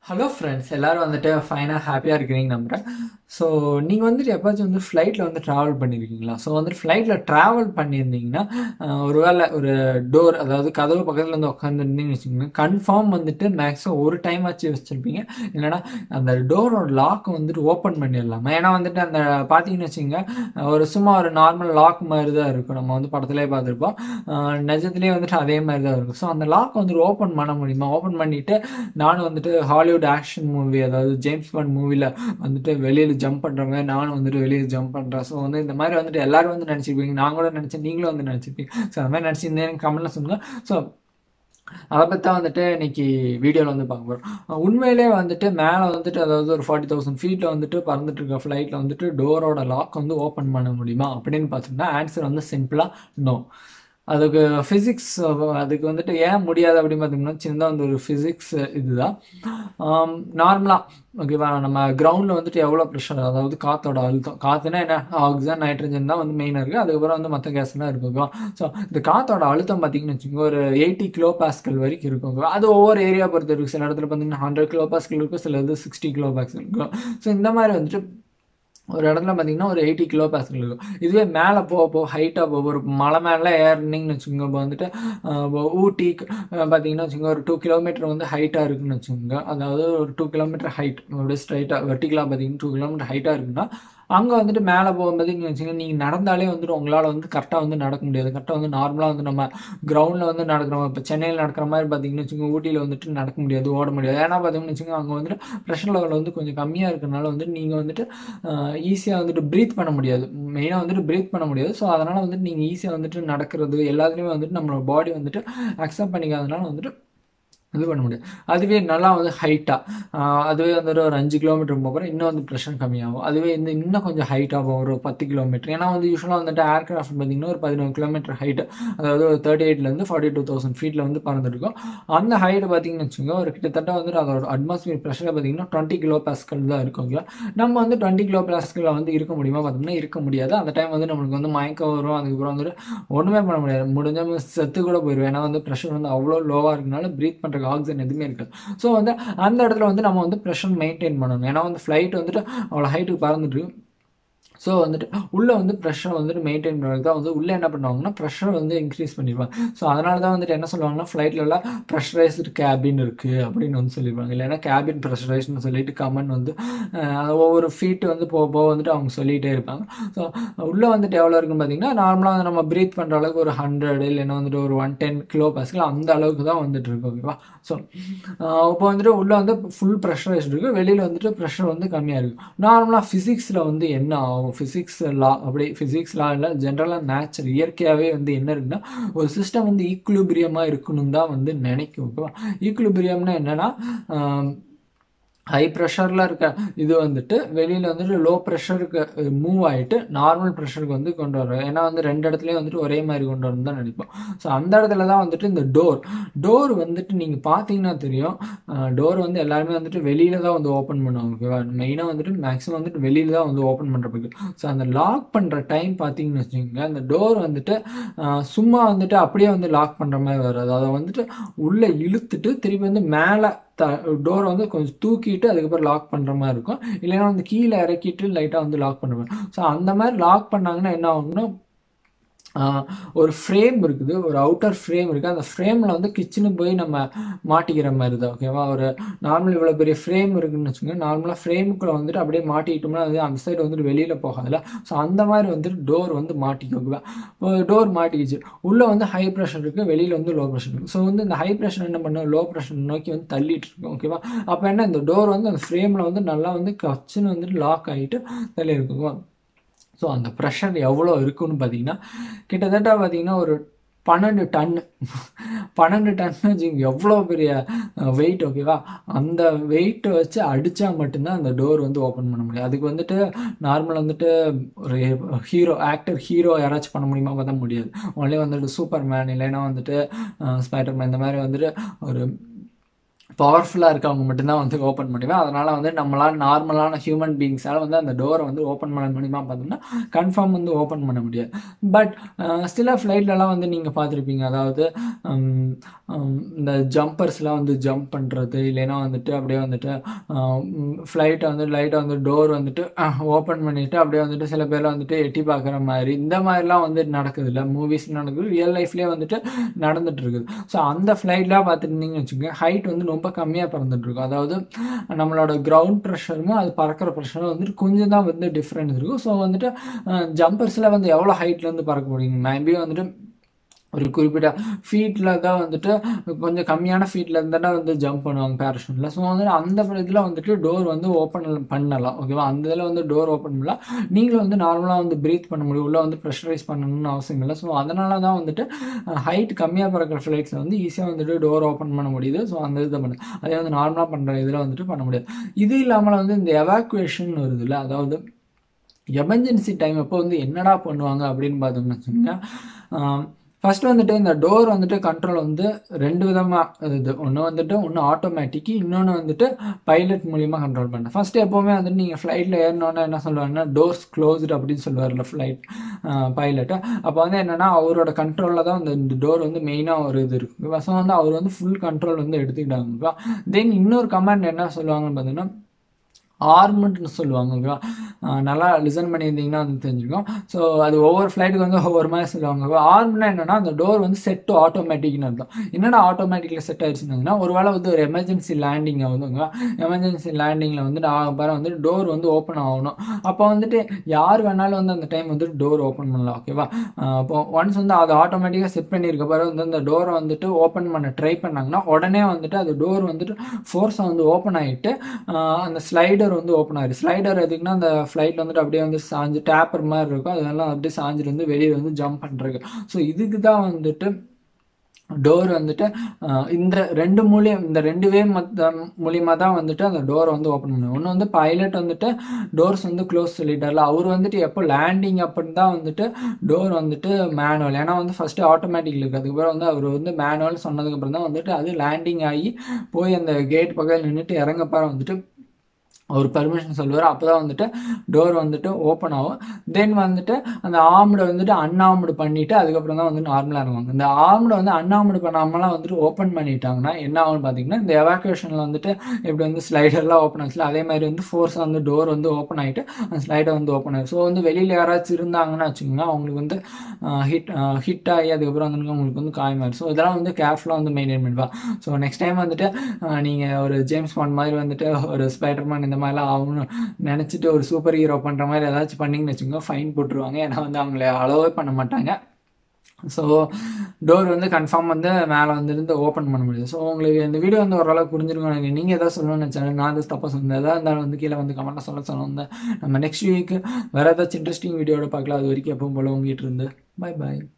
hello friends எல்லாரும் வந்துட்டு ஃபைனாக ஹாப்பியாக இருக்கிறீங்க நம்புகிறேன் ஸோ நீங்கள் வந்துட்டு எப்போச்சும் வந்து ஃப்ளைட்டில் வந்து ட்ராவல் பண்ணியிருக்கீங்களா ஸோ வந்துட்டு ஃப்ளைட்டில் ட்ராவல் பண்ணியிருந்தீங்கன்னா அஹ், ஒருவேளை ஒரு டோர் அதாவது கதவு பக்கத்தில் வந்து உட்காந்துருந்தீங்கன்னு வச்சுக்கோங்க கன்ஃபார்ம் வந்துட்டு மேக்ஸிமம் ஒரு டைம் ஆச்சு வச்சுருப்பீங்க இல்லைன்னா அந்த டோரோட லாக் வந்துட்டு ஓப்பன் பண்ணிடலாமா ஏன்னா வந்துட்டு அந்த பார்த்தீங்கன்னு வச்சுக்கோங்க ஒரு சும்மா ஒரு நார்மல் லாக் மாதிரி தான் இருக்கும் நம்ம வந்து படத்துலேயே பார்த்துருப்போம் அஹ், நிஜத்துலேயே வந்துட்டு அதே மாதிரி தான் இருக்கும் ஸோ அந்த லாக் வந்துட்டு ஓப்பன் பண்ண முடியுமா ஓப்பன் பண்ணிட்டு நானும் வந்துட்டு ஹாலிவுட் ஆக்ஷன் மூவி அதாவது ஜேம்ஸ் பாண்ட் மூவியில் வந்துட்டு வெளியில் ஜம்ப் பண்ணுற மாதிரி நானும் வந்துட்டு வெளியில் ஜம்ப் பண்ணுறேன் ஸோ வந்து இந்த மாதிரி வந்துட்டு எல்லாரும் வந்து நினச்சிருப்பீங்க நான் கூட நினச்சேன் நீங்களும் வந்து நினச்சிருப்பீங்க ஸோ அந்த மாதிரி நினச்சிருந்தேன் கமெண்ட்ல சொல்லுங்கள் ஸோ அதை பற்றி தான் வந்துட்டு இன்னைக்கு வீடியோவில் வந்து பார்க்க போகிறோம் உண்மையிலே வந்துட்டு மேலே வந்துட்டு அதாவது ஒரு ஃபார்ட்டி தௌசண்ட் ஃபீட்டில் வந்துட்டு பறந்துட்டு இருக்க ஃப்ளைட்டில் வந்துட்டு டோரோட லாக் வந்து ஓப்பன் பண்ண முடியுமா அப்படின்னு பார்த்தோம்னா ஆன்சர் வந்து சிம்பிளாக நோ அதுக்கு ஃபிசிக்ஸ் அதுக்கு வந்துட்டு ஏன் முடியாது அப்படின்னு பார்த்தீங்கன்னா சின்னதாக வந்து ஒரு ஃபிசிக்ஸ் இதுதான் நார்மலாக ஓகேவா நம்ம கிரவுண்டில் வந்துட்டு எவ்வளோ ப்ரெஷர் அதாவது காற்றோட அழுத்தம் காற்றுனா என்ன ஆக்சிஜன் நைட்ரஜன் தான் வந்து மெயினாக இருக்குது அதுக்கப்புறம் வந்து மற்ற கேஸ்லாம் இருக்கும் ஓகேவா ஸோ இந்த காற்றோட அழுத்தம் பார்த்தீங்கன்னு வச்சுக்கோங்க ஒரு எயிட்டி கிலோ பாஸ்கல் வரைக்கும் இருக்கும் ஓகேவா அது ஒவ்வொரு ஏரியா பொறுத்து இருக்குது சில இடத்துல பார்த்தீங்கன்னா ஹண்ட்ரட் கிலோ பாஸ்கல் இருக்கும் சில இது சிக்ஸ்டி கிலோ பாஸ்கல் இருக்கும் ஸோ இந்த மாதிரி வந்துட்டு ஒரு இடத்துல பார்த்தீங்கன்னா ஒரு எயிட்டி கிலோ பேசல் இருக்கும் இதுவே மேலே போக போக ஹைட்டாக போக ஒரு மலை மேலே ஏறினீங்கன்னு வச்சுக்கோங்க இப்போ வந்துட்டு ஆஹ் இப்போ ஊட்டி ஆஹ் பார்த்தீங்கன்னா வச்சுக்கோங்க ஒரு டூ கிலோமீட்டர் வந்து ஹைட்டாக இருக்குன்னு வச்சுக்கோங்க அதாவது ஒரு டூ கிலோமீட்டர் ஹைட் அப்படியே ஸ்ட்ரைட்டாக வெர்டிகலாக பார்த்தீங்கன்னா டூ கிலோமீட்டர் ஹைட்டாக இருக்குன்னா அங்கே வந்துட்டு மேலே போகும்போது நீங்கள் வச்சுக்கோங்க நீங்கள் நடந்தாலே வந்துட்டு உங்களால் வந்து கரெக்டாக வந்து நடக்க முடியாது கரெக்டாக வந்து நார்மலாக வந்து நம்ம கிரவுண்டில் வந்து நடக்கிறோம் இப்போ சென்னையில் நடக்கிற மாதிரி பார்த்தீங்கன்னு வச்சுக்கோங்க ஊட்டியில் வந்துட்டு நடக்க முடியாது ஓட முடியாது ஏன்னா பார்த்தீங்கன்னு வச்சுக்கோங்க அங்கே வந்துட்டு ப்ரெஷர் லெவல் வந்து கொஞ்சம் கம்மியாக இருக்கிறனால வந்து நீங்கள் வந்துட்டு ஈஸியாக வந்துட்டு ப்ரீத் பண்ண முடியாது மெயினாக வந்துட்டு ப்ரீத் பண்ண முடியாது ஸோ அதனால் வந்துட்டு நீங்கள் ஈஸியாக வந்துட்டு நடக்கிறது எல்லாத்துலேயுமே வந்துட்டு நம்மளோட பாடி வந்துட்டு அக்செப்ட் பண்ணிக்காதனால வந்துட்டு இது பண்ண முடியாது அதுவே நல்லா வந்து ஹைட்டாக அதுவே வந்துட்டு ஒரு அஞ்சு கிலோமீட்டர் போகிறோம் இன்னும் வந்து ப்ரெஷர் கம்மியாகும் அதுவே இந்த இன்னும் கொஞ்சம் ஹைட்டாக போகும் ஒரு பத்து கிலோமீட்டர் ஏன்னா வந்து யூஸ்வலாக வந்துட்டு ஏர்கிராஃப்ட் பார்த்தீங்கன்னா ஒரு பதினோரு கிலோமீட்டர் ஹைட்டு அதாவது ஒரு தேர்ட்டி எயிட்லேருந்து ஃபார்ட்டி டூ தௌசண்ட் ஃபீட்டில் வந்து பறந்துருக்கும் அந்த ஹைட்டு பார்த்தீங்கன்னு வச்சுக்கோங்க ஒரு கிட்டத்தட்ட வந்துட்டு அதோட அட்மாஸ்பியர் ப்ரெஷரை பார்த்தீங்கன்னா டுவெண்ட்டி கிலோ பாஸ்கல் தான் இருக்கும் ஓகேவா நம்ம வந்து டுவெண்ட்டி கிலோ பாஸ்கலில் வந்து இருக்க முடியுமா பார்த்தோம்னா இருக்க முடியாது அந்த டைம் வந்து நம்மளுக்கு வந்து மயக்கம் வரும் அதுக்கப்புறம் வந்துட்டு ஒன்றுமே பண்ண முடியாது முடிஞ்ச செத்து கூட போயிடுவோம் ஏன்னா வந்து ப்ரெஷர் வந்து அவ்வளோ லோவாக இருக்கனால ப்ரீத் பண்ணுறக்கு ஆக்சிஜன் எதுவுமே இருக்காது ஸோ வந்து அந்த இடத்துல வந்து நம்ம வந்து ப்ரெஷர் மெயின்டைன் பண்ணணும் ஏன்னா வந்து ஃப்ளைட் வந்துட்டு அவ்வளோ ஹைட்டுக்கு பறந்துட்டு ஸோ வந்துட்டு உள்ளே வந்து ப்ரெஷர் வந்துட்டு மெயின்டைன் பண்ணுறது தான் வந்து உள்ளே என்ன பண்ணுவாங்கன்னா ப்ரெஷர் வந்து இன்க்ரீஸ் பண்ணிடுவாங்க ஸோ அதனால தான் வந்துட்டு என்ன சொல்லுவாங்கன்னா ஃப்ளைட்லலாம் ப்ரெஷரைஸ்டு கேபின் இருக்குது அப்படின்னு வந்து சொல்லிடுவாங்க இல்லைன்னா கேபின் ப்ரெஷரைஸ்னு சொல்லிட்டு கமெண்ட் வந்து அஹ், ஒவ்வொரு ஃபீட் வந்து போக போக வந்துட்டு அவங்க சொல்லிகிட்டே இருப்பாங்க ஸோ உள்ளே வந்துட்டு எவ்வளோ இருக்குன்னு பார்த்தீங்கன்னா நார்மலாக வந்து நம்ம ப்ரீத் பண்ணுற அளவுக்கு ஒரு ஹண்ட்ரட் இல்லைன்னா வந்துட்டு ஒரு ஒன் டென் கிலோ பாஸ்கல் அந்த அளவுக்கு தான் வந்துட்டு இருக்கு ஓகேவா ஸோ இப்போ வந்துட்டு உள்ளே வந்து ஃபுல் ப்ரெஷரைஸ்டு இருக்குது வெளியில் வந்துட்டு ப்ரெஷர் வந்து கம்மியாக இருக்கும் நார்மலாக ஃபிசிக்ஸில் வந்து என்ன ஆகும் ஃபிசிக்ஸ் லா அப்படி ஃபிசிக்ஸ் லா இல்லை ஜென்ரலாக நேச்சர் இயற்கையாகவே வந்து என்ன இருக்குன்னா ஒரு சிஸ்டம் வந்து ஈக்குலிபிரியமாக இருக்கணும் தான் வந்து நினைக்கும் ஓகேவா ஈக்குலிபிரியம்னா என்னன்னா ஆம், ஹை ப்ரெஷரில் இருக்க இது வந்துட்டு வெளியில் வந்துட்டு லோ ப்ரெஷருக்கு மூவ் ஆகிட்டு நார்மல் ப்ரெஷருக்கு வந்து கொண்டு வரும் ஏன்னா வந்து ரெண்டு இடத்துலையும் வந்துட்டு ஒரே மாதிரி கொண்டு வரணும் தான் நினைப்போம் ஸோ அந்த இடத்துல தான் வந்துட்டு இந்த டோர் டோர் வந்துட்டு நீங்கள் பார்த்தீங்கன்னா தெரியும் டோர் வந்து எல்லாருமே வந்துட்டு வெளியில தான் வந்து ஓப்பன் பண்ணுவாங்க ஓகேவா மெயினாக வந்துட்டு மேக்ஸிமம் வந்துட்டு வெளியில தான் வந்து ஓப்பன் பண்ணுறதுக்கு ஸோ அந்த லாக் பண்ணுற டைம் பார்த்தீங்கன்னு வச்சுக்கோங்க அந்த டோர் வந்துட்டு ஆஹ், சும்மா வந்துட்டு அப்படியே வந்து லாக் பண்ணுற மாதிரி வராது அதை வந்துட்டு உள்ளே இழுத்துட்டு திருப்பி வந்து மேலே த டோரை வந்து கொஞ்சம் தூக்கிட்டு அதுக்கப்புறம் லாக் பண்ணுற மாதிரி இருக்கும் இல்லைன்னா வந்து கீழே இறக்கிட்டு லைட்டாக வந்து லாக் பண்ண மாதிரி ஸோ அந்த மாதிரி லாக் பண்ணாங்கன்னா என்ன ஆகும்னா ஆஹ், ஒரு ஃப்ரேம் இருக்குது ஒரு அவுட்டர் ஃப்ரேம் இருக்குது அந்த ஃப்ரேமில் வந்து கிச்சனு போய் நம்ம மாட்டிக்கிற மாதிரி தான் ஓகேவா ஒரு நார்மல் இவ்வளோ பெரிய ஃப்ரேம் இருக்குன்னு வச்சுக்கோங்க நார்மலாக ஃப்ரேமுக்குள்ளே வந்துட்டு அப்படியே மாட்டிக்கிட்டோம்னா அது அந்த சைடு வந்துட்டு வெளியில் போகாதுல்ல ஸோ அந்த மாதிரி வந்துட்டு டோர் வந்து மாட்டிக்கும் ஓகேவா டோர் மாட்டிக்கிச்சு உள்ளே வந்து ஹை ப்ரெஷர் இருக்குது வெளியில் வந்து லோ ப்ரெஷர் இருக்குது ஸோ வந்து இந்த ஹை ப்ரெஷர் என்ன பண்ணும் லோ ப்ரெஷர் நோக்கி வந்து தள்ளிட்டு இருக்கும் ஓகேவா அப்போ என்ன இந்த டோர் வந்து அந்த ஃப்ரேமில் வந்து நல்லா வந்து கச்சுன்னு வந்துட்டு லாக் ஆகிட்டு தள்ளி இருக்கும் ஸோ அந்த ப்ரெஷர் எவ்வளோ இருக்குன்னு பார்த்தீங்கன்னா கிட்டத்தட்ட பார்த்தீங்கன்னா ஒரு பன்னெண்டு டன்னு பன்னெண்டு டன் வச்சுங்க எவ்வளோ பெரிய வெயிட் ஓகேவா அந்த வெயிட்டை வச்சு அடித்தா மட்டும்தான் அந்த டோர் வந்து ஓப்பன் பண்ண முடியும் அதுக்கு வந்துட்டு நார்மல் வந்துட்டு ஒரு ஹீரோ ஆக்டர் ஹீரோ யாராச்சும் பண்ண முடியுமா பார்த்தா முடியாது ஒன்லி வந்துட்டு சூப்பர் மேன் இல்லைன்னா வந்துட்டு ஸ்பைடர் மேன் இந்த மாதிரி வந்துட்டு ஒரு பவர்ஃபுல்லாக இருக்கவங்க மட்டும்தான் வந்து ஓப்பன் பண்ணுவேன் அதனால் வந்து நம்மளால் நார்மலான ஹியூமன் பீயிங்ஸால் வந்து அந்த டோரை வந்து ஓப்பன் பண்ண முடியுமா பார்த்தோம்னா கன்ஃபார்ம் வந்து ஓப்பன் பண்ண முடியாது பட் சில ஃப்ளைட்லலாம் வந்து நீங்கள் பார்த்துருப்பீங்க அதாவது ஹம், ஹம், இந்த ஜம்பர்ஸ்லாம் வந்து ஜம்ப் பண்ணுறது இல்லைன்னா வந்துட்டு அப்படியே வந்துட்டு ஃப்ளைட்டை வந்து லைட்டை வந்து டோர் வந்துட்டு ஓப்பன் பண்ணிவிட்டு அப்படியே வந்துட்டு சில பேர்லாம் வந்துட்டு எட்டி பார்க்குற மாதிரி இந்த மாதிரிலாம் வந்து நடக்குது இல்லை மூவிஸ் நடக்குது ரியல் லைஃப்லேயே வந்துட்டு நடந்துட்டு இருக்குது ஸோ அந்த ஃப்ளைட்லாம் பார்த்துருந்தீங்கன்னு வச்சுக்கோங்க ஹைட் வந்து ரொம்ப கம்மியாக பறந்துட்டு இருக்கும் அதாவது நம்மளோட கிரவுண்ட் ப்ரெஷரும் அது பறக்கிற ப்ரெஷரும் வந்துட்டு கொஞ்சம் தான் வந்து டிஃப்ரென்ஸ் இருக்கும் ஸோ வந்துட்டு ஜம்பர்ஸில் வந்து எவ்வளோ ஹைட்லேருந்து பறக்க முடியும் மேபி வந்துட்டு ஒரு குறிப்பிட்ட ஃபீட்டில் தான் வந்துட்டு கொஞ்சம் கம்மியான ஃபீட்டில் இருந்தால் வந்து ஜம்ப் பண்ணுவாங்க பேரஷூட்டில் ஸோ வந்து அந்த இதில் வந்துட்டு டோர் வந்து ஓப்பன் பண்ணலாம் ஓகேவா அந்த இதில் வந்து டோர் ஓப்பன் பண்ணலாம் நீங்களும் வந்து நார்மலாக வந்து ப்ரீத் பண்ண முடியும் உள்ள வந்து ப்ரெஷரைஸ் பண்ணணும்னு அவசியம் இல்லை ஸோ அதனால தான் வந்துட்டு ஹைட் கம்மியாக பறக்கிற ஃப்ளைட்ஸில் வந்து ஈஸியாக வந்துட்டு டோர் ஓப்பன் பண்ண முடியுது ஸோ அந்த இதை பண்ணு அதே வந்து நார்மலாக பண்ணுற இதில் வந்துட்டு பண்ண முடியாது இது இல்லாமல் வந்து இந்த எவாக்குவேஷன் வருது இல்லை அதாவது எமர்ஜென்சி டைம் அப்போ வந்து என்னடா பண்ணுவாங்க அப்படின்னு பார்த்தோம்னு வச்சுக்கோங்க ஃபர்ஸ்ட் வந்துட்டு இந்த டோர் வந்துட்டு கண்ட்ரோல் வந்து ரெண்டு விதமாக இது ஒன்று வந்துட்டு ஒன்று ஆட்டோமேட்டிக்கு இன்னொன்று வந்துட்டு பைலட் மூலியமாக கண்ட்ரோல் பண்ணேன் ஃபர்ஸ்ட் எப்போவுமே வந்துட்டு நீங்கள் ஃப்ளைட்டில் ஏறினோன்னே என்ன சொல்லுவாங்கன்னா டோர்ஸ் க்ளோஸ்டு அப்படின்னு சொல்லுவார்ல ஃப்ளைட் பைலட்டு அப்போ வந்து என்னென்னா அவரோட கண்ட்ரோலில் தான் அந்த இந்த டோர் வந்து மெயினாக ஒரு இது இருக்குது ஸோ வந்து அவர் வந்து ஃபுல் கண்ட்ரோல் வந்து எடுத்துக்கிட்டாங்க தென் இன்னொரு கமாண்ட் என்ன சொல்லுவாங்கன்னு பார்த்தீங்கன்னா ஆர்மெண்ட்னு சொல்லுவாங்க ஓகேவா ஆஹ் நல்லா லிசன் பண்ணியிருந்தீங்கன்னா வந்து தெரிஞ்சுக்கும் ஸோ அது ஒவ்வொரு ஃப்ளைட்டுக்கு வந்து ஒவ்வொரு மாதிரி சொல்லுவாங்க ஆர்ம்னா என்னன்னா அந்த டோர் வந்து செட் டு ஆட்டோமேட்டிக்னு அர்த்தம் என்னடா ஆட்டோமேட்டிக்கில் செட் ஆயிடுச்சுன்னா ஒரு வேளை வந்து ஒரு எமர்ஜென்சி லேண்டிங் ஆகுதுங்க எமர்ஜென்சி லேண்டிங்கில் வந்துட்டு பாரு வந்து டோர் வந்து ஓப்பன் ஆகணும் அப்போ வந்துட்டு யார் வேணாலும் வந்து அந்த டைம் வந்து டோர் ஓப்பன் பண்ணலாம் ஓகேவா அப்போ ஒன்ஸ் வந்து அது ஆட்டோமேட்டிக்காக செட் பண்ணியிருக்க பிறகு வந்து அந்த டோரை வந்துட்டு ஓப்பன் பண்ண ட்ரை பண்ணாங்கன்னா உடனே வந்துட்டு அது டோர் வந்துட்டு ஃபோர்ஸாக வந்து ஓப்பன் ஆகிட்டு அந்த ஸ்லைடர் வந்து ஓப்பன் ஆயிடுச்சு ஸ்லைடர் எதுக்குன்னா அந்த ஃப்ளைட் வந்துட்டு அப்படியே வந்து சாஞ்சு டேப்பர் மாதிரி இருக்கும் அதெல்லாம் அப்படியே சாஞ்சிட்டு வந்து வெளியே வந்து ஜம்ப் பண்ணுறது ஸோ இதுக்கு தான் வந்துட்டு டோர் வந்துட்டு அஹ், இந்த ரெண்டு மூலியம் இந்த ரெண்டு வே மத்த மூலியமாக தான் வந்துட்டு அந்த டோரை வந்து ஓப்பன் பண்ணுவோம் ஒன்று வந்து பைலட் வந்துட்டு டோர்ஸ் வந்து க்ளோஸ் சொல்லிட்டார்ல அவர் வந்துட்டு எப்போ லேண்டிங் அப்படின்னு தான் வந்துட்டு டோர் வந்துட்டு மேனுவல் ஏன்னா வந்து ஃபஸ்ட்டு ஆட்டோமேட்டிக் இருக்குது அதுக்கப்புறம் வந்து அவர் வந்து மேனுவல் சொன்னதுக்கப்புறம் தான் வந்துட்டு அது லேண்டிங் ஆகி போய் அந்த கேட் பக்கம் நின்றுட்டு இறங்கப்பார வந்துட்டு அவர் பர்மிஷன் சொல்லுவார் அப்போ தான் வந்துட்டு டோர் வந்துட்டு ஓப்பன் ஆகும் தென் வந்துட்டு அந்த ஆம்டை வந்துட்டு அன்ஆம்டு பண்ணிவிட்டு அதுக்கப்புறம் தான் வந்து நார்மலாக இருக்குவாங்க இந்த ஆம்டை வந்து அன்ஆம்டு பண்ணாமலாம் வந்துட்டு ஓப்பன் பண்ணிட்டாங்கன்னா என்ன ஆகும்னு பார்த்தீங்கன்னா இந்த எவாக்குவேஷனில் வந்துட்டு எப்படி வந்து ஸ்லைடர்லாம் ஓப்பன் ஆச்சுல அதே மாதிரி வந்து ஃபோர்ஸாக வந்து டோர் வந்து ஓப்பன் ஆகிட்டு அந்த ஸ்லைடர் வந்து ஓப்பன் ஆகும் ஸோ வந்து வெளியில் யாராச்சும் இருந்தாங்கன்னா வச்சுக்கோங்க அவங்களுக்கு வந்து ஹிட் ஹிட் ஆகி அதுக்கப்புறம் வந்து உங்களுக்கு வந்து காயமாயிடும் ஸோ இதெல்லாம் வந்து கேர்ஃபுல்லாக வந்து மெயின்டைன் பண்ணுவா ஸோ நெக்ஸ்ட் டைம் வந்துட்டு நீங்கள் ஒரு ஜேம்ஸ் பாண்ட் மாதிரி வந்துட்டு ஒரு ஸ்பைடர்மேன் இந்த மாதிரிலாம் ஆகணும்னு நினச்சிட்டு ஒரு சூப்பர் ஹீரோ பண்ணுற மாதிரி ஏதாச்சும் பண்ணிங்கன்னு வச்சுக்கோங்க ஃபைன் போட்டுருவாங்க ஏன்னா வந்து அவங்கள அலோவே பண்ண மாட்டாங்க ஸோ டோர் வந்து கன்ஃபார்ம் வந்து மேலே வந்துருந்து ஓப்பன் பண்ண முடியும் ஸோ உங்களுக்கு இந்த வீடியோ வந்து ஓரளவுக்கு புரிஞ்சிருக்கும் எனக்கு நீங்கள் எதாவது சொல்லணும்னு நினச்சாலும் நான் வந்து தப்பாக சொன்னேன் எதாவது இருந்தாலும் வந்து கீழே வந்து கமெண்ட்டில் சொல்ல சொன்னேன் நம்ம நெக்ஸ்ட் வீக் வேறு ஏதாச்சும் இன்ட்ரெஸ்டிங் வீடியோட பார்க்கலாம் அது வரைக்கும் எப்பவும் போல உங்ககிட்ட இருந்து பை பாய்